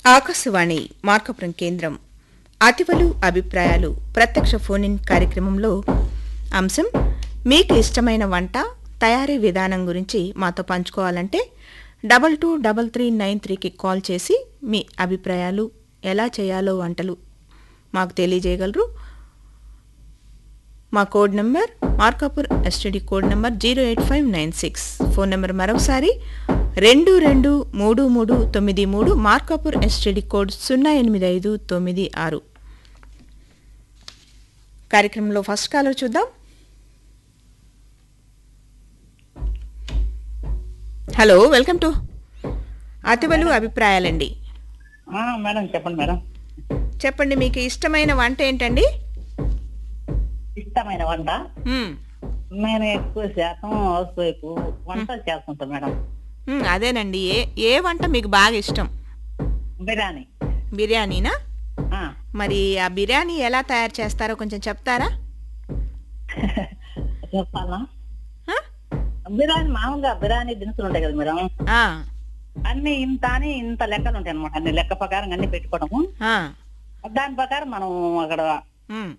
ఆకాశవాణి మార్కపురం కేంద్రం అతివలు అభిప్రాయాలు ప్రత్యక్ష ఫోన్ ఇన్ కార్యక్రమంలో అంశం మీకు ఇష్టమైన వంట తయారీ విధానం గురించి మాతో పంచుకోవాలంటే double two double three nine త్రీకి కాల్ చేసి మీ అభిప్రాయాలు ఎలా చేయాలో వంటలు మాకు తెలియజేయగలరు మా code number Markapur STD code number zero eight five nine six phone number మరొకసారి రెండు రెండు మూడు మూడు తొమ్మిది మూడు మార్కాపూర్ ఎస్టీడీ కోడ్ సున్నా ఎనిమిది ఐదు తొమ్మిది ఆరు కార్యక్రమంలో ఫస్ట్ కాలర్ చూద్దాం హలో వెల్కమ్ టు అతివలు అభిప్రాయాలండి ఆ, మేడం చెప్పండి మేడం చెప్పండి మీకు ఇష్టమైన వంట ఏంటండి ఇష్టమైన వంట మ్మ్. నేను ఎక్కువ శాతం హౌస్ వైపు వంటలు చేస్తుంటాను మేడం మ్మ్, అదేనండి ఏ ఏ వంట మీకు బాగా ఇష్టం బిర్యానీ బిర్యానీనా ఆ, మరి ఆ బిర్యానీ ఎలా తయారు చేస్తారో కొంచెం చెప్తారా చెప్పాలా ఆ? బిర్యానీ మామూలుగా బిర్యానీ దినుసులు ఉంటాయి కదా మేడం ఆ, అన్ని ఇంత అని ఇంత లెక్కలు ఉంటాయి అనమాట అన్ని లెక్క ప్రకారం అన్ని పెట్టుకోవడము ఆ, దాని ప్రకారం మనం అక్కడ మ్మ్,